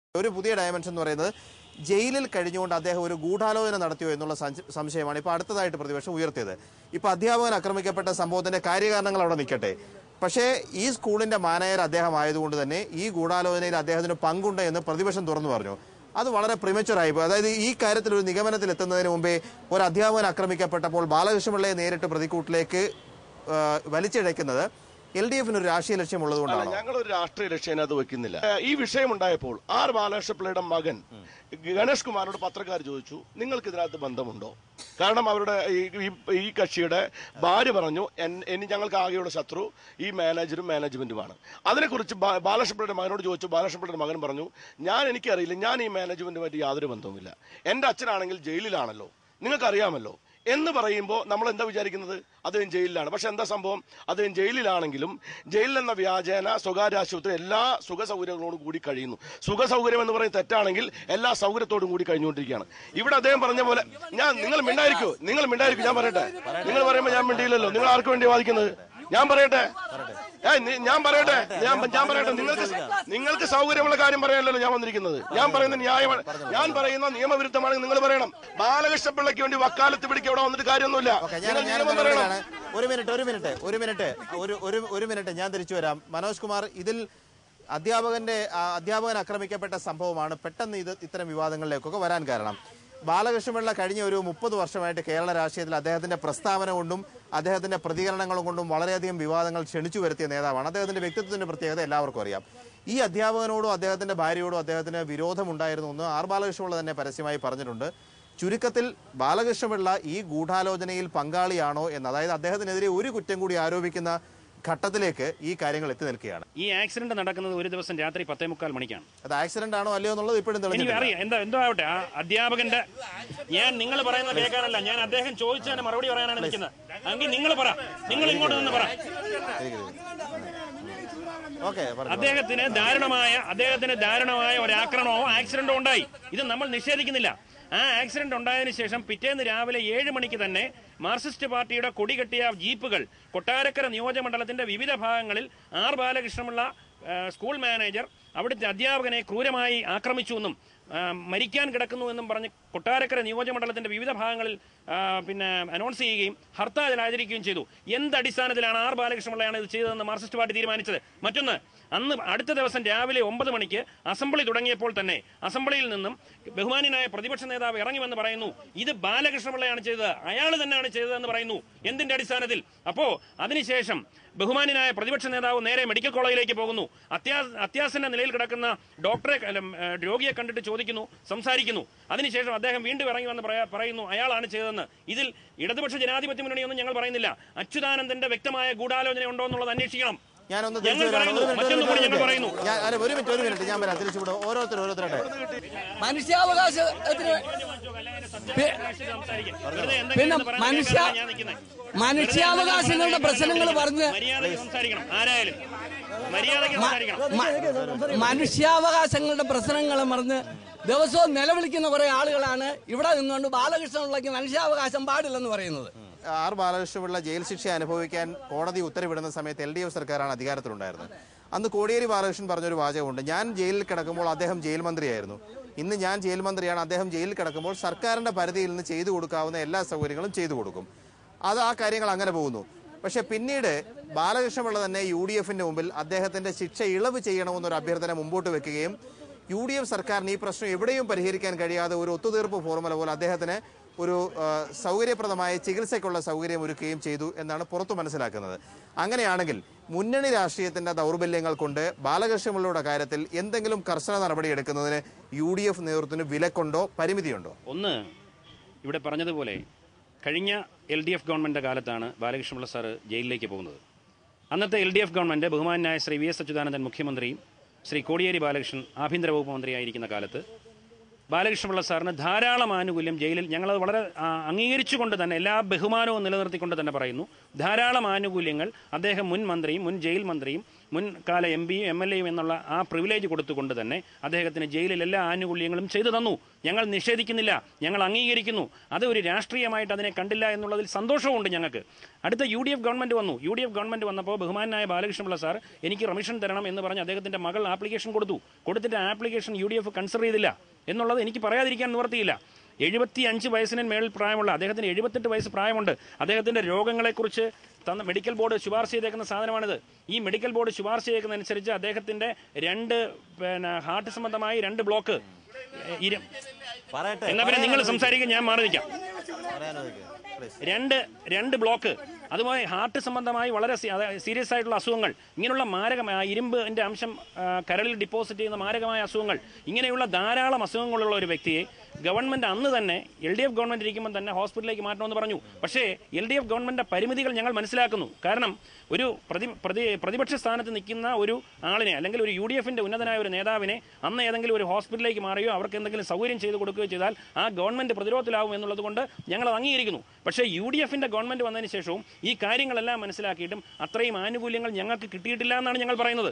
ഒരു പുതിയ ഡയമെൻഷൻ എന്ന് പറയുന്നത് ജയിലിൽ കഴിഞ്ഞുകൊണ്ട് അദ്ദേഹം ഒരു ഗൂഢാലോചന നടത്തിയോ എന്നുള്ള സംശ- സംശയമാണ് ഇപ്പോൾ അടുത്തതായിട്ട് പ്രതിപക്ഷം ഉയർത്തിയത് ഇപ്പോൾ അധ്യാപകൻ ആക്രമിക്കപ്പെട്ട സംഭവത്തിന്റെ കാര്യകാരണങ്ങൾ അവിടെ നിൽക്കട്ടെ പക്ഷേ ഈ സ്കൂളിന്റെ മാനേജർ അദ്ദേഹം ആയതുകൊണ്ട് തന്നെ ഈ ഗൂഢാലോചനയിൽ അദ്ദേഹത്തിന് പങ്കുണ്ട് എന്ന് പ്രതിപക്ഷം തുറന്നു പറഞ്ഞു അത് വളരെ പ്രിമച്ചുർ ആയിപ്പോയി അതായത് ഈ കാര്യത്തിൽ ഒരു നിഗമനത്തിൽ എത്തുന്നതിന് മുമ്പേ ഒരു അധ്യാപകൻ ആക്രമിക്കപ്പെട്ടപ്പോൾ ബാലകൃഷ്ണപിള്ളയെ നേരിട്ട് പ്രതിക്കൂട്ടിലേക്ക് ആ, വലിച്ചിഴക്കുന്നത് എൽ ഡി എഫിന് ഒരു രാഷ്ട്രീയ ലക്ഷ്യമുള്ളതുകൊണ്ടാണോ ഞങ്ങൾ ഒരു രാഷ്ട്രീയ ലക്ഷ്യം അതിനകത്ത് വെക്കുന്നില്ല ഏഹ് ഈ വിഷയം ഉണ്ടായപ്പോൾ ആർ ബാലകൃഷ്ണപിള്ളയുടെ മകൻ ഗണേഷ് കുമാറിനോട് പത്രക്കാർ ചോദിച്ചു നിങ്ങൾക്ക് ഇതിനകത്ത് ബന്ധമുണ്ടോ കാരണം അവരുടെ ഈ- ഈ- ഈ കക്ഷിയുടെ ഭാര്യ പറഞ്ഞു "എൻ- ഇനി ഞങ്ങൾക്ക് ആകെയുള്ള ശത്രു ഈ മാനേജരും മാനേജ്മെന്റുമാണ് അതിനെക്കുറിച്ച് ബാ- ബാലകൃഷ്ണപിള്ളയുടെ മകനോട് ചോദിച്ചു ബാലകൃഷ്ണപിള്ളയുടെ മകൻ പറഞ്ഞു ഞാൻ എനിക്കറിയില്ല ഞാൻ ഈ മാനേജ്മെന്റുമായിട്ട് യാതൊരു ബന്ധവുമില്ല എന്റെ അച്ഛനാണെങ്കിൽ ജയിലിലാണല്ലോ നിങ്ങൾക്കറിയാമല്ലോ എന്ന് പറയുമ്പോൾ നമ്മൾ എന്താ വിചാരിക്കുന്നത് അദ്ദേഹം ജയിലിലാണ് പക്ഷെ എന്താ സംഭവം അദ്ദേഹം ജയിലിലാണെങ്കിലും ജയിലിൽ എന്ന വ്യാജേന സ്വകാര്യ ആശുപത്രി എല്ലാ സുഖ സൗകര്യങ്ങളോടും കൂടി കഴിയുന്നു സുഖ സൗകര്യം എന്ന് പറയുന്നത് തെറ്റാണെങ്കിൽ എല്ലാ സൗകര്യത്തോടും കൂടി കഴിഞ്ഞുകൊണ്ടിരിക്കുകയാണ് ഇവിടെ അദ്ദേഹം പറഞ്ഞ പോലെ ഞാൻ നിങ്ങൾ മിണ്ടായിരിക്കോ നിങ്ങൾ മിണ്ടായിരിക്കും ഞാൻ പറയട്ടെ നിങ്ങൾ പറയുമ്പോൾ ഞാൻ മിണ്ടിയില്ലല്ലോ നിങ്ങൾ ആർക്ക് വേണ്ടി വാദിക്കുന്നത് ഞാൻ പറയട്ടെ ഏയ് നി- ഞാൻ പറയട്ടെ ഞാൻ ഞാൻ പറയട്ടെ നിങ്ങൾക്ക് നിങ്ങൾക്ക് സൗകര്യമുള്ള കാര്യം പറയാനല്ലോ ഞാൻ വന്നിരിക്കുന്നത് ഞാൻ പറയുന്ന ന്യായമാണ് ഞാൻ പറയുന്ന നിയമവിരുദ്ധമാണെങ്കിൽ നിങ്ങൾ പറയണം ബാലകൃഷ്ണ പിള്ളയ്ക്ക് വേണ്ടി വക്കാലത്ത് പിടിക്കുക ഇവിടെ വന്നിട്ട് കാര്യമൊന്നുമില്ല ഓക്കെ ഞാൻ നിങ്ങൾ ഞാൻ നിയമം പറയണം ഇടപെടുകയാണ്. ഒരു മിനിറ്റ് ഒരു മിനിറ്റ് ഒരു മിനിറ്റ് ഒരു ഒരു ഒരു മിനിറ്റ് ഞാൻ തിരിച്ചു വരാം മനോജ് കുമാർ ഇതിൽ അധ്യാപകന്റെ ആ, അധ്യാപകൻ ആക്രമിക്കപ്പെട്ട സംഭവമാണ് പെട്ടെന്ന് ഇത് ഇത്തരം വിവാദങ്ങളിലേക്കൊക്കെ വരാൻ കാരണം ബാലകൃഷ്ണപിള്ള കഴിഞ്ഞ ഒരു മുപ്പത് വർഷമായിട്ട് കേരള രാഷ്ട്രീയത്തിൽ അദ്ദേഹത്തിന്റെ പ്രസ്താവന കൊണ്ടും അദ്ദേഹത്തിന്റെ പ്രതികരണങ്ങളും കൊണ്ടും വളരെയധികം വിവാദങ്ങൾ ക്ഷണിച്ചു വരുത്തിയ നേതാവാണ് അദ്ദേഹത്തിന്റെ വ്യക്തിത്വത്തിന്റെ പ്രത്യേകത എല്ലാവർക്കും അറിയാം ഈ അധ്യാപകനോടും അദ്ദേഹത്തിന്റെ ഭാര്യയോടും അദ്ദേഹത്തിന് വിരോധമുണ്ടായിരുന്നു എന്ന് ആർ ബാലകൃഷ്ണപിള്ള തന്നെ പരസ്യമായി പറഞ്ഞിട്ടുണ്ട് ചുരുക്കത്തിൽ ബാലകൃഷ്ണപിള്ള ഈ ഗൂഢാലോചനയിൽ പങ്കാളിയാണോ എന്ന് അതായത് അദ്ദേഹത്തിനെതിരെ ഒരു കുറ്റം കൂടി ആരോപിക്കുന്ന ഘട്ടത്തിലേക്ക് ഈ കാര്യങ്ങൾ എത്തി നിൽക്കുകയാണ് ഈ ആക്സിഡന്റ് നടക്കുന്നത് ഒരു ദിവസം രാത്രി പത്തേ മുക്കാൽ മണിക്കാണ് അത് ആക്സിഡന്റ് ആണോ അല്ലയോ എന്നുള്ളത് ഇപ്പോഴും എനിക്ക് തെളിഞ്ഞിട്ടില്ല അറിയാം എന്താ എന്തോ ആവട്ടെ ആ അധ്യാപകന്റെ ഞാൻ നിങ്ങൾ പറയുന്നത് കേൾക്കാനല്ല ഞാൻ അദ്ദേഹം ചോദിച്ചതിന് മറുപടി പറയാനാണ് നിൽക്കുന്നത് എങ്കിൽ നിങ്ങൾ പറ നിങ്ങൾ ഇങ്ങോട്ട് നിന്ന് പറ ഓക്കെ പറഞ്ഞു അദ്ദേഹത്തിന് ദാരുണമായ അദ്ദേഹത്തിന് ദാരുണമായ ഒരു ആക്രമണമോ ആക്സിഡന്റോ ഉണ്ടായി ഇത് നമ്മൾ നിഷേധിക്കുന്നില്ല ആ ആക്സിഡന്റ് ഉണ്ടായതിനു ശേഷം പിറ്റേന്ന് രാവിലെ ഏഴ് മണിക്ക് തന്നെ മാർക്സിസ്റ്റ് പാർട്ടിയുടെ കൊടി കെട്ടിയ ജീപ്പുകൾ കൊട്ടാരക്കര നിയോജകമണ്ഡലത്തിന്റെ വിവിധ ഭാഗങ്ങളിൽ ആർ ബാലകൃഷ്ണമുള്ള സ്കൂൾ മാനേജർ അവിടുത്തെ അധ്യാപകനെ ക്രൂരമായി ആക്രമിച്ചുവെന്നും ആ, മരിക്കാൻ കിടക്കുന്നു എന്നും പറഞ്ഞ് കൊട്ടാരക്കര നിയോജകമണ്ഡലത്തിന്റെ വിവിധ ഭാഗങ്ങളിൽ ആ, പിന്നെ അനൗൺസ് ചെയ്യുകയും ഹർത്താൽ ആചരിക്കുകയും ചെയ്തു എന്ത് അടിസ്ഥാനത്തിലാണ് ആർ ബാലകൃഷ്ണപിള്ളയാണ് ഇത് ചെയ്തതെന്ന് മാർക്സിസ്റ്റ് പാർട്ടി തീരുമാനിച്ചത് മറ്റൊന്ന് അന്ന് അടുത്ത ദിവസം രാവിലെ ഒമ്പത് മണിക്ക് അസംബ്ലി തുടങ്ങിയപ്പോൾ തന്നെ അസംബ്ലിയിൽ നിന്നും ബഹുമാന്യനായ പ്രതിപക്ഷ നേതാവ് ഇറങ്ങിവെന്ന് പറയുന്നു ഇത് ബാലകൃഷ്ണപിള്ളയാണ് ചെയ്തത് അയാൾ തന്നെയാണ് ചെയ്തതെന്ന് പറയുന്നു എന്തിന്റെ അടിസ്ഥാനത്തിൽ അപ്പോ അതിനുശേഷം ബഹുമാന്യനായ പ്രതിപക്ഷ നേതാവ് നേരെ മെഡിക്കൽ കോളേജിലേക്ക് പോകുന്നു അത്യാ അത്യാസന്ന നിലയിൽ കിടക്കുന്ന ഡോക്ടറെ അല്ല, ഏ, രോഗിയെ കണ്ടിട്ട് ചോദിക്കുന്നു സംസാരിക്കുന്നു അതിനുശേഷം അദ്ദേഹം വീണ്ടും ഇറങ്ങി വന്ന് പറയാ- പറയുന്നു അയാളാണ് ചെയ്തതെന്ന് ഇതിൽ ഇടതുപക്ഷ ജനാധിപത്യ മുന്നണിയൊന്നും ഞങ്ങൾ പറയുന്നില്ല അച്യുതാനന്ദന്റെ വ്യക്തമായ ഗൂഢാലോചന ഉണ്ടോ എന്നുള്ളത് അന്വേഷിക്കണം ഞാനൊന്ന് ഞങ്ങൾ തിരിച്ചു വരാം. പറയുന്നു, ഒരു മിനിറ്റ്, ഒരു മറ്റൊന്നും കൂടി മിനിറ്റ്, ഞങ്ങൾ ഒരു പറയുന്നു. മിനിറ്റ്. ഞാൻ- അല്ല, ഒരു മിനിറ്റ് ഒരു മിനിറ്റ് ഞാൻ വരാം തിരിച്ചു വിടും ഓരോരുത്തർ ഓരോരുത്തരുടെ മനുഷ്യാവകാശത്തിന് പി- വെറുതെ എന്തെങ്കിലും പിന്നെ ഒന്ന് പറയാൻ മനുഷ്യ കേൾക്കാനാണ് ഞാൻ നിൽക്കുന്നത്. മനുഷ്യാവകാശങ്ങളുടെ പ്രശ്നങ്ങൾ പറഞ്ഞ് മര്യാദയ്ക്ക് സംസാരിക്കണം ആരായാലും മര്യാദയ്ക്ക് സംസാരിക്കണം മ- മനുഷ്യാവകാശങ്ങളുടെ പ്രശ്നങ്ങൾ പറഞ്ഞ് ദിവസവും നിലവിളിക്കുന്ന കുറെ ആളുകളാണ് ഇവിടെ നിന്നുകൊണ്ട് ബാലകൃഷ്ണപിള്ളയ്ക്ക് മനുഷ്യാവകാശം പാടില്ലെന്ന് പറയുന്നത് ആർ ബാലകൃഷ്ണപിള്ള ജയിൽ ശിക്ഷ അനുഭവിക്കാൻ കോടതി ഉത്തരവിടുന്ന സമയത്ത് എൽ ഡി എഫ് സർക്കാരാണ് അധികാരത്തിലുണ്ടായിരുന്നത് അന്ന് കോടിയേരി ബാലകൃഷ്ണൻ പറഞ്ഞൊരു വാചകമുണ്ട് ഞാൻ ജയിലിൽ കിടക്കുമ്പോൾ അദ്ദേഹം ജയിൽ മന്ത്രിയായിരുന്നു ഇന്ന് ഞാൻ ജയിൽ മന്ത്രിയാണ് അദ്ദേഹം ജയിലിൽ കിടക്കുമ്പോൾ സർക്കാരിന്റെ പരിധിയിൽ നിന്ന് ചെയ്തു കൊടുക്കാവുന്ന എല്ലാ സൗകര്യങ്ങളും ചെയ്തു കൊടുക്കും അത് ആ കാര്യങ്ങൾ അങ്ങനെ പോകുന്നു പക്ഷെ പിന്നീട് ബാലകൃഷ്ണപിള്ള തന്നെ യു ഡി എഫിന്റെ മുമ്പിൽ അദ്ദേഹത്തിന്റെ ശിക്ഷ ഇളവ് ചെയ്യണമെന്നൊരു അഭ്യർത്ഥന മുമ്പോട്ട് വെക്കുകയും യു ഡി എഫ് സർക്കാരിന് ഈ പ്രശ്നം എവിടെയും പരിഹരിക്കാൻ കഴിയാതെ ഒരു ഒത്തുതീർപ്പ് ഫോർമുല പോലെ അദ്ദേഹത്തിന് ഒരു ആ, സൗകര്യപ്രദമായ ചികിത്സയ്ക്കുള്ള സൗകര്യം ഒരുക്കുകയും ചെയ്തു എന്നാണ് പുറത്തു മനസ്സിലാക്കുന്നത് അങ്ങനെയാണെങ്കിൽ മുന്നണി രാഷ്ട്രീയത്തിന്റെ ദൗർബല്യങ്ങൾ കൊണ്ട് ബാലകൃഷ്ണപിള്ളയുടെ കാര്യത്തിൽ എന്തെങ്കിലും കർശന നടപടിയെടുക്കുന്നതിന് യു ഡി എഫ് നേതൃത്വത്തിന് വിലക്കുണ്ടോ പരിമിതിയുണ്ടോ ഒന്ന് ഇവിടെ പറഞ്ഞതുപോലെ കഴിഞ്ഞ എൽ ഡി എഫ് ഗവൺമെൻറ് കാലത്താണ് ബാലകൃഷ്ണപിള്ള സാറ് ജയിലിലേക്ക് പോകുന്നത് അന്നത്തെ എൽ ഡി എഫ് ഗവൺമെൻറ് ബഹുമാനായ ശ്രീ വി എസ് അച്യുതാനന്ദൻ മുഖ്യമന്ത്രിയും ശ്രീ കോടിയേരി ബാലകൃഷ്ണൻ ആഭ്യന്തര വകുപ്പ് മന്ത്രിയായിരിക്കുന്ന കാലത്ത് ബാലകൃഷ്ണപിള്ള സാറിന് ധാരാളം ആനുകൂല്യം ജയിലിൽ ഞങ്ങളത് വളരെ ആ, അംഗീകരിച്ചുകൊണ്ട് തന്നെ എല്ലാ ബഹുമാനവും നിലനിർത്തിക്കൊണ്ട് തന്നെ പറയുന്നു ധാരാളം ആനുകൂല്യങ്ങൾ അദ്ദേഹം മുൻ മന്ത്രിയും മുൻ ജയിൽ മന്ത്രിയും മുൻ കാല എം പിയും എം എൽ എയും എന്നുള്ള ആ പ്രിവിലേജ് കൊടുത്തുകൊണ്ട് തന്നെ അദ്ദേഹത്തിന് ജയിലിൽ എല്ലാ ആനുകൂല്യങ്ങളും ചെയ്തു തന്നു ഞങ്ങൾ നിഷേധിക്കുന്നില്ല ഞങ്ങൾ അംഗീകരിക്കുന്നു അത് ഒരു രാഷ്ട്രീയമായിട്ട് അതിനെ കണ്ടില്ല എന്നുള്ളതിൽ സന്തോഷവുമുണ്ട് ഞങ്ങൾക്ക് അടുത്ത യു ഡി എഫ് ഗവൺമെന്റ് വന്നു യു ഡി എഫ് ഗവൺമെന്റ് വന്നപ്പോൾ ബഹുമാനായ ബാലകൃഷ്ണപിള്ള സാർ എനിക്ക് റമിഷൻ തരണം എന്ന് പറഞ്ഞ് അദ്ദേഹത്തിന്റെ മകൾ ആപ്ലിക്കേഷൻ കൊടുത്തു കൊടുത്തിട്ട് application U D F consider ചെയ്തില്ല എന്നുള്ളത് എനിക്ക് പറയാതിരിക്കാൻ നിവർത്തിയില്ല എഴുപത്തി അഞ്ച് വയസ്സിന് മേളിൽ പ്രായമുള്ള അദ്ദേഹത്തിന് എഴുപത്തെട്ട് വയസ്സ് പ്രായമുണ്ട് അദ്ദേഹത്തിന്റെ രോഗങ്ങളെക്കുറിച്ച് തന്ന മെഡിക്കൽ ബോർഡ് ശുപാർശ ചെയ്തേക്കുന്ന സാധനമാണിത് ഈ മെഡിക്കൽ ബോർഡ് ശുപാർശ ചെയ്തതനുസരിച്ച് അദ്ദേഹത്തിന്റെ രണ്ട് പിന്നെ ഹാർട്ട് സംബന്ധമായി രണ്ട് ബ്ലോക്ക് ഏഹ്, ഇരു- പറയട്ടെ എന്നാ പിന്നെ നിങ്ങൾ സംസാരിക്കും ഞാൻ മാറി നിൽക്കാം രണ്ട് രണ്ട് ബ്ലോക്ക് അതുപോലെ ഹാർട്ട് സംബന്ധമായി വളരെ സീരിയസ് ആയിട്ടുള്ള അസുഖങ്ങൾ ഇങ്ങനെയുള്ള മാരകമായ ഇരുമ്പിന്റെ അംശം ആ, കരളിൽ ഡിപ്പോസിറ്റ് ചെയ്യുന്ന മാരകമായ അസുഖങ്ങൾ ഇങ്ങനെയുള്ള ധാരാളം അസുഖങ്ങളുള്ള ഒരു വ്യക്തിയെ ഗവൺമെന്റ് അന്ന് തന്നെ എൽ ഡി എഫ് ഗവൺമെന്റ് ഇരിക്കുമ്പോൾ തന്നെ ഹോസ്പിറ്റലിലേക്ക് മാറ്റണമെന്ന് പറഞ്ഞു പക്ഷേ എൽ ഡി എഫ് ഗവൺമെന്റിന്റെ പരിമിതികൾ ഞങ്ങൾ മനസ്സിലാക്കുന്നു കാരണം ഒരു പ്രതി പ്രതി പ്രതിപക്ഷ സ്ഥാനത്ത് നിൽക്കുന്ന ഒരു ആളിനെ അല്ലെങ്കിൽ ഒരു യു ഡി എഫിന്റെ ഉന്നതനായ ഒരു നേതാവിനെ അന്ന് ഏതെങ്കിലും ഒരു ഹോസ്പിറ്റലിലേക്ക് മാറുകയോ അവർക്ക് എന്തെങ്കിലും സൗകര്യം ചെയ്തു കൊടുക്കുകയോ ചെയ്താൽ ആ ഗവൺമെന്റ് പ്രതിരോധത്തിലാവും എന്നുള്ളത് കൊണ്ട് ഞങ്ങൾ അത് അംഗീകരിക്കുന്നു പക്ഷേ യു ഡി എഫിന്റെ ഗവൺമെന്റ് വന്നതിന് ശേഷവും ഈ കാര്യങ്ങളെല്ലാം മനസ്സിലാക്കിയിട്ടും അത്രയും ആനുകൂല്യങ്ങൾ ഞങ്ങൾക്ക് കിട്ടിയിട്ടില്ല എന്നാണ് ഞങ്ങൾ പറയുന്നത്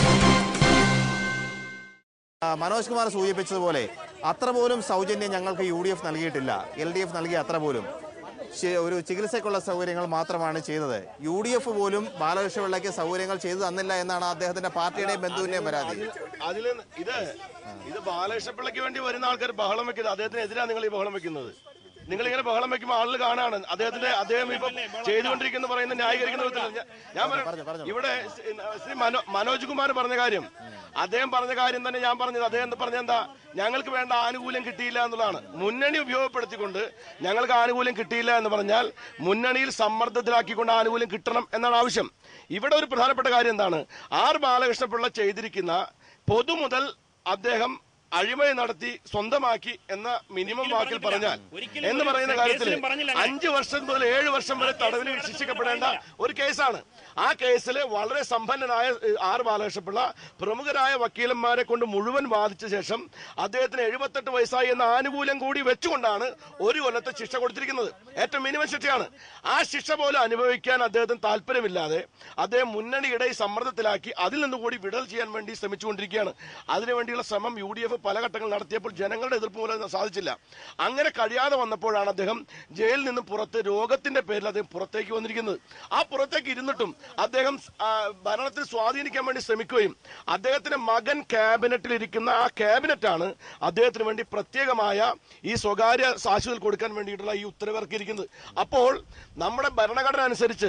ആ, മനോജ് കുമാർ സൂചിപ്പിച്ചതുപോലെ അത്ര പോലും സൗജന്യം ഞങ്ങൾക്ക് യു ഡി എഫ് നൽകിയിട്ടില്ല എൽ ഡി എഫ് നൽകിയ അത്ര പോലും ശ- ഒരു ചികിത്സയ്ക്കുള്ള സൗകര്യങ്ങൾ മാത്രമാണ് ചെയ്തത് യു ഡി എഫ് പോലും ബാലകൃഷ്ണ പിള്ളയ്ക്ക് സൗകര്യങ്ങൾ ചെയ്തു തന്നില്ല എന്നാണ് അദ്ദേഹത്തിന്റെ പാർട്ടിയുടെയും ബന്ധുവിന്റെയും പരാതി അതിൽ ഇത് ഇത് ബാലകൃഷ്ണപിള്ളയ്ക്ക് വേണ്ടി വരുന്ന ആൾക്കാർ ബഹളം വെക്കുന്നത് അദ്ദേഹത്തിനെതിരാണ് നിങ്ങൾ ഈ ബഹളം വെക്കുന്നത് നിങ്ങൾ ഇങ്ങനെ ബഹളം വെക്കുമ്പോൾ ആളുകൾ കാണാണ് അദ്ദേഹത്തിന്റെ അദ്ദേഹം ഇപ്പൊ ചെയ്തുകൊണ്ടിരിക്കുന്ന പറയുന്ന ന്യായീകരിക്കുന്ന വിധത്തിലല്ല. ഞാൻ- ഞാൻ പറയാം ഇവിടെ ശ്രീ- ശ്രീ മനോ- മനോജ് കുമാർ പറഞ്ഞ കാര്യം അദ്ദേഹം പറഞ്ഞ കാര്യം തന്നെ ഞാൻ പറഞ്ഞത് അദ്ദേഹം പറഞ്ഞ എന്താ ഞങ്ങൾക്ക് വേണ്ട ആനുകൂല്യം കിട്ടിയില്ല എന്നുള്ളതാണ് മുന്നണി ഉപയോഗപ്പെടുത്തിക്കൊണ്ട് ഞങ്ങൾക്ക് ആനുകൂല്യം കിട്ടിയില്ല എന്ന് പറഞ്ഞാൽ മുന്നണിയിൽ സമ്മർദ്ദത്തിലാക്കിക്കൊണ്ട് ആനുകൂല്യം കിട്ടണം എന്നാണ് ആവശ്യം ഇവിടെ ഒരു പ്രധാനപ്പെട്ട കാര്യം എന്താണ് ആർ ബാലകൃഷ്ണപിള്ള ചെയ്തിരിക്കുന്ന പൊതുമുതൽ അദ്ദേഹം അഴിമതി നടത്തി സ്വന്തമാക്കി എന്ന മിനിമം വാക്കിൽ പറഞ്ഞാൽ ഒരിക്കലും എന്ന് ഒരു പറയുന്ന കാര്യത്തിൽ കേസിലും പറഞ്ഞില്ല അങ്ങനെ. അഞ്ച് വർഷം മുതൽ ഏഴ് വർഷം വരെ തടവിന് ശിക്ഷിക്കപ്പെടേണ്ട ഒരു കേസാണ് ആ കേസിൽ വളരെ സമ്പന്നനായ ഏഹ്, ആർ ബാലകൃഷ്ണപിള്ള പ്രമുഖരായ വക്കീലന്മാരെ കൊണ്ട് മുഴുവൻ വാദിച്ച ശേഷം അദ്ദേഹത്തിന് എഴുപത്തെട്ട് വയസ്സായി എന്ന ആനുകൂല്യം കൂടി വെച്ചുകൊണ്ടാണ് ഒരു കൊല്ലത്തെ ശിക്ഷ കൊടുത്തിരിക്കുന്നത് ഏറ്റവും മിനിമം ശിക്ഷയാണ് ആ ശിക്ഷ പോലും അനുഭവിക്കാൻ അദ്ദേഹത്തിന് താല്പര്യമില്ലാതെ അദ്ദേഹം മുന്നണിയുടെ ഈ സമ്മർദ്ദത്തിലാക്കി അതിൽ നിന്ന് കൂടി വിടൽ ചെയ്യാൻ വേണ്ടി ശ്രമിച്ചുകൊണ്ടിരിക്കുകയാണ് അതിനുവേണ്ടിയുള്ള ശ്രമം യു ഡി എഫ് പല ഘട്ടങ്ങൾ നടത്തിയപ്പോൾ ജനങ്ങളുടെ എതിർപ്പ് മൂലം സാധിച്ചില്ല അങ്ങനെ കഴിയാതെ വന്നപ്പോഴാണ് അദ്ദേഹം ജയിലിൽ നിന്ന് പുറത്ത് രോഗത്തിന്റെ പേരിൽ അദ്ദേഹം പുറത്തേക്ക് വന്നിരിക്കുന്നത് ആ പുറത്തേക്ക് ഇരുന്നിട്ടും അദ്ദേഹം ആ, ഭരണത്തിൽ സ്വാധീനിക്കാൻ വേണ്ടി ശ്രമിക്കുകയും അദ്ദേഹത്തിന്റെ മകൻ ക്യാബിനറ്റിൽ ഇരിക്കുന്ന ആ ക്യാബിനറ്റാണ് അദ്ദേഹത്തിന് വേണ്ടി പ്രത്യേകമായ ഈ സ്വകാര്യ ആശുപത്രി കൊടുക്കാൻ വേണ്ടിയിട്ടുള്ള ഈ ഉത്തരവ് ഇറക്കിയിരിക്കുന്നത് അപ്പോൾ നമ്മുടെ ഭരണഘടന അനുസരിച്ച്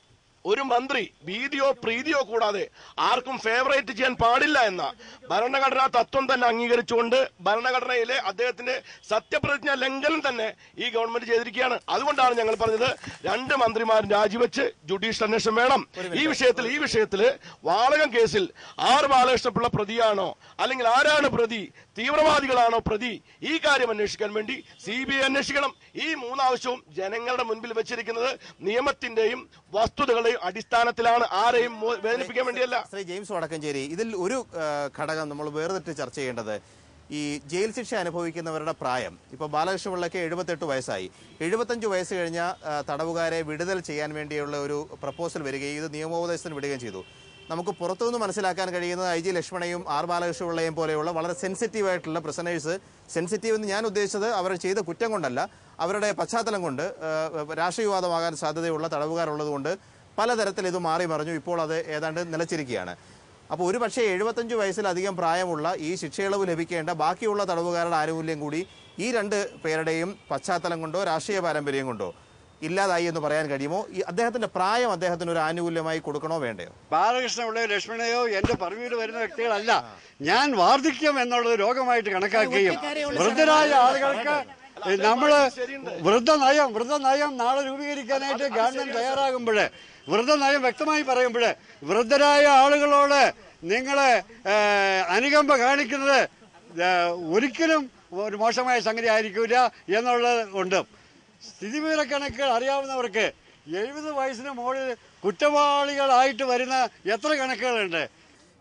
ഒരു മന്ത്രി ഭീതിയോ പ്രീതിയോ കൂടാതെ ആർക്കും ഫേവറേറ്റ് ചെയ്യാൻ പാടില്ല എന്ന ഭരണഘടനാ തത്വം തന്നെ അംഗീകരിച്ചുകൊണ്ട് ഭരണഘടനയിലെ അദ്ദേഹത്തിന്റെ സത്യപ്രതിജ്ഞ ലംഘനം തന്നെ ഈ ഗവൺമെന്റ് ചെയ്തിരിക്കുകയാണ് അതുകൊണ്ടാണ് ഞങ്ങൾ പറഞ്ഞത് രണ്ട് മന്ത്രിമാരും രാജിവെച്ച് ജുഡീഷ്യൽ അന്വേഷണം വേണം ഈ വിഷയത്തിൽ ഈ വിഷയത്തിൽ വാളകം കേസിൽ ആർ ബാലകൃഷ്ണപിള്ള പ്രതിയാണോ അല്ലെങ്കിൽ ആരാണ് പ്രതി തീവ്രവാദികളാണോ പ്രതി ഈ കാര്യം അന്വേഷിക്കാൻ വേണ്ടി സി ബി ഐ അന്വേഷിക്കണം ഈ മൂന്നാവശ്യവും ജനങ്ങളുടെ മുൻപിൽ വെച്ചിരിക്കുന്നത് നിയമത്തിന്റെയും വസ്തുതകളുടെയും അടിസ്ഥാനത്തിലാണ് ആരെയും മോ- വേദനിപ്പിക്കാൻ വേണ്ടിയല്ല ശ്രീ ജെയിംസ് വടക്കഞ്ചേരി ഇതിൽ ഒരു ആ, ഘടകം നമ്മൾ വേർതിട്ട് ചർച്ച ചെയ്യേണ്ടത് ഈ ജയിൽ ശിക്ഷ അനുഭവിക്കുന്നവരുടെ പ്രായം ഇപ്പോൾ ബാലകൃഷ്ണപിള്ളയ്ക്ക് എഴുപത്തെട്ട് വയസ്സായി എഴുപത്തഞ്ച് വയസ്സ് കഴിഞ്ഞ ആ, തടവുകാരെ വിടുതൽ ചെയ്യാൻ വേണ്ടിയുള്ള ഒരു പ്രപ്പോസൽ വരികയും ഇത് നിയമോപദേശത്തിന് വിടുകയും ചെയ്തു നമുക്ക് പുറത്തുനിന്ന് മനസ്സിലാക്കാൻ കഴിയുന്നത് ഐ ജി ലക്ഷ്മണയും ആർ ബാലകൃഷ്ണപിള്ളയും പോലെയുള്ള വളരെ സെൻസിറ്റീവ് ആയിട്ടുള്ള പ്രസനേഴ്സ് സെൻസിറ്റീവ് എന്ന് ഞാൻ ഉദ്ദേശിച്ചത് അവർ ചെയ്ത കുറ്റം കൊണ്ടല്ല അവരുടെ പശ്ചാത്തലം കൊണ്ട് ആ, രാഷ്ട്രീയവാദമാകാൻ സാധ്യതയുള്ള തടവുകാരുള്ളത് കൊണ്ട് പലതരത്തിൽ ഇത് മാറി മറിഞ്ഞു ഇപ്പോൾ അത് ഏതാണ്ട് നിലച്ചിരിക്കുകയാണ് അപ്പോൾ ഒരു പക്ഷേ എഴുപത്തഞ്ച് വയസ്സിലധികം പ്രായമുള്ള ഈ ശിക്ഷയിളവ് ലഭിക്കേണ്ട ബാക്കിയുള്ള തടവുകാരുടെ ആനുകൂല്യം കൂടി ഈ രണ്ട് പേരുടെയും പശ്ചാത്തലം കൊണ്ടോ രാഷ്ട്രീയ പാരമ്പര്യം കൊണ്ടോ ഇല്ലാതായി എന്ന് പറയാൻ കഴിയുമോ ഈ അദ്ദേഹത്തിന്റെ പ്രായം അദ്ദേഹത്തിന് ഒരു ആനുകൂല്യമായി കൊടുക്കണോ വേണ്ടയോ ബാലകൃഷ്ണപിള്ളയോ ലക്ഷ്മണയോ എന്റെ പറവിയിൽ വരുന്ന വ്യക്തികളല്ല ഞാൻ വാർദ്ധക്യം എന്നുള്ളത് രോഗമായിട്ട് കണക്കാക്കുകയും വൃദ്ധരായ ആളുകൾക്ക് നമ്മള് വൃദ്ധനയം വൃദ്ധനയം നാളെ രൂപീകരിക്കാനായിട്ട് ഗവൺമെന്റ് തയ്യാറാകുമ്പോൾ വൃദ്ധനയം വ്യക്തമായി പറയുമ്പോൾ വൃദ്ധരായ ആളുകളോട് നിങ്ങള് ഏഹ്, അനുകമ്പ കാണിക്കുന്നത് ഏഹ്, ഒരിക്കലും ഒരു മോശമായ സംഗതി ആയിരിക്കില്ല എന്നുള്ളത് ഉണ്ട് സ്ഥിതിവിവരക്കണക്കുകൾ അറിയാവുന്നവർക്ക് എഴുപത് വയസ്സിന് മുകളിൽ കുറ്റവാളികളായിട്ട് വരുന്ന എത്ര കണക്കുകളുണ്ട്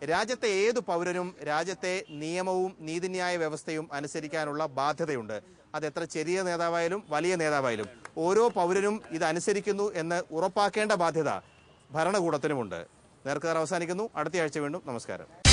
രാജ്യത്തെ ഏത് പൗരനും രാജ്യത്തെ നിയമവും നീതിന്യായ വ്യവസ്ഥയും അനുസരിക്കാനുള്ള ബാധ്യതയുണ്ട് അത് എത്ര ചെറിയ നേതാവായാലും വലിയ നേതാവായാലും ഓരോ പൗരനും ഇത് അനുസരിക്കുന്നു എന്ന് ഉറപ്പാക്കേണ്ട ബാധ്യത ഭരണകൂടത്തിനുമുണ്ട് നേർക്കാർ അവസാനിക്കുന്നു അടുത്ത ആഴ്ച വീണ്ടും നമസ്കാരം